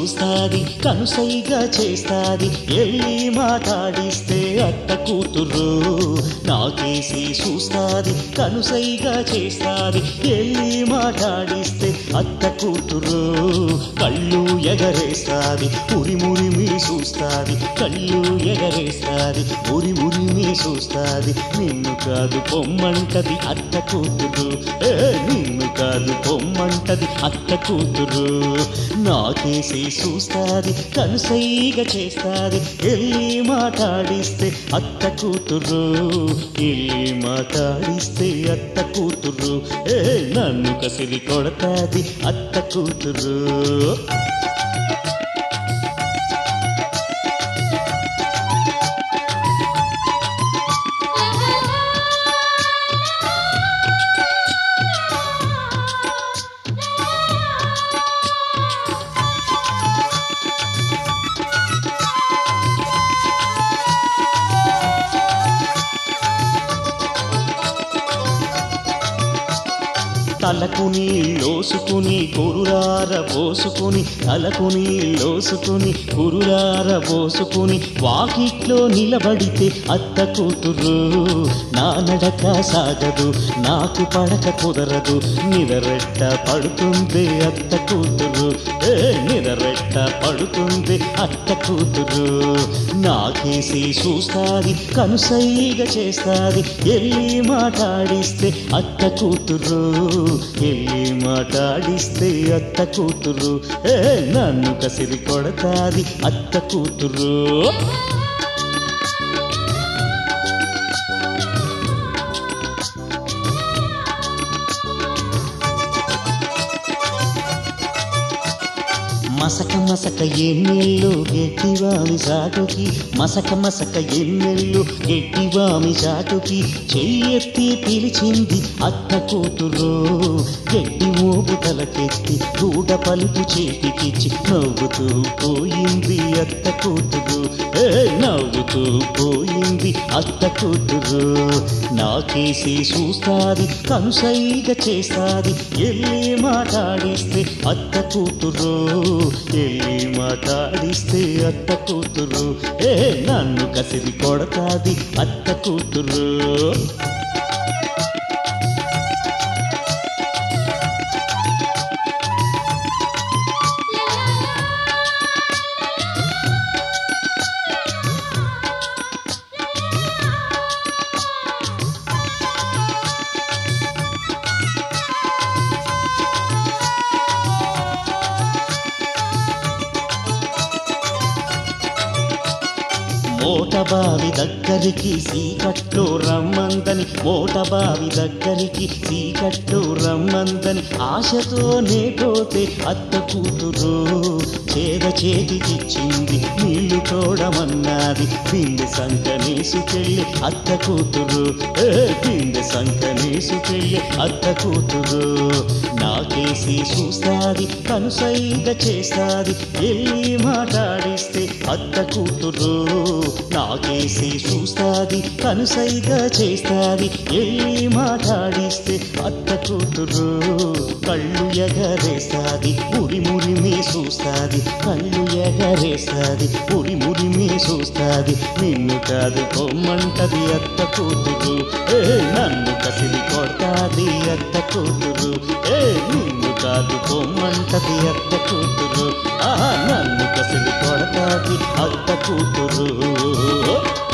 చూస్తాది కనుసైగా చేస్తాది ఎల్లి మాట్లాడిస్తే అత్త కూతురు నాకేసి చూస్తాది కనుసైగా చేస్తాది ఎల్లి మాట్లాడిస్తే అత్త కూతురు కళ్ళు ఎగరేస్తాది ఉరి మురిమి చూస్తాది కళ్ళు ఎగరేస్తాది ఉరి మురిమి చూస్తాది నిన్ను కాదు పొమ్మంటది అత్త కూతురు ఏ, నిన్ను కాదు పొమ్మంటది అత్త కూతురు నాకేసి చూస్తాది కనుసైగా చేస్తాది ఎల్లి మాట్లాడిస్తే అత్త కూతురు ఎల్లి మాట్లాడిస్తే అత్త కూతురు ఏ నన్ను కసిరి కొడతాది అత్త కూతురు తలకు నీళ్ళోసుకుని కురురార పోసుకుని తలకు నీళ్ళోసుకుని కురురార పోసుకుని వాకిట్లో నిలబడితే అత్త కూతురు నా నడక సాగదు నాకు పడక కుదరదు నిదరెట్ట పడుతుంది అత్త కూతురు ఏ నిదరెట్ట పడుతుంది అత్త కూతురు నాకేసి చూస్తాది కనుసైగా చేస్తాది ఎల్లి మాట్లాడిస్తే అత్త కూతురు ఎల్లి మాట్లాడిస్తే అత్త కూతురు ఏ నన్ను కసిరి కొడతాది అత్త కూతురు మసక మసక ఎన్నెల్లు గెట్టివామి చాటుకి మసక మసక ఎన్నెల్లు గెట్టివామి చాటుకి చెయ్యెత్తి పిలిచింది అత్త కూతురు గట్టి మోపు తలకెత్తి గూడ పలుపు చేతికిచ్చి నవ్వుతూ పోయింది అత్త కూతురు ఏ నవ్వుతూ పోయింది అత్త కూతురు నాకేసి చూస్తాది కనుసైగా చేస్తాది ఎల్లి మాట్లాడిస్తే అత్త కూతురు ఎల్లి మాట్లాడిస్తే అత్త కూతురు ఏ నన్ను కసిరి కొడతాది అత్త కూతురు మోటబావి దగ్గరికి సీకట్లో రమ్మందని మోటబావి దగ్గరికి సీకట్లో రమ్మందని ఆశతోనే పోతే అత్త కూతురు చేద చేతికిచ్చింది నీళ్లు తోడమన్నది బిందె సంకనేసుకెళ్ళి అత్త కూతురు ఏ బిందె సంకనేసుకెళ్ళి అత్త కూతురు నాకేసి చూస్తాది కనుసైగా చేస్తాది ఎల్లి మాట్లాడిస్తే అత్త కూతురు నాకేసి చూస్తాది కనుసైగా చేస్తాది ఎల్లి మాట్లాడిస్తే అత్త కూతురు కళ్ళు ఎగరేస్తాది ఉరి మురిమి చూస్తాది కళ్ళు ఎగరేస్తాది ఉరి మురిమి చూస్తాది నిన్ను కాదు పొమ్మంటది అత్త కూతురు ఏ నన్ను కసిరి కొడతాది అత్త కూతురు ఏ నిన్ను కాదు పొమ్మంటది అత్త కూతురు ఆ నన్ను కసిరి కొడతాది అత్త కూతురు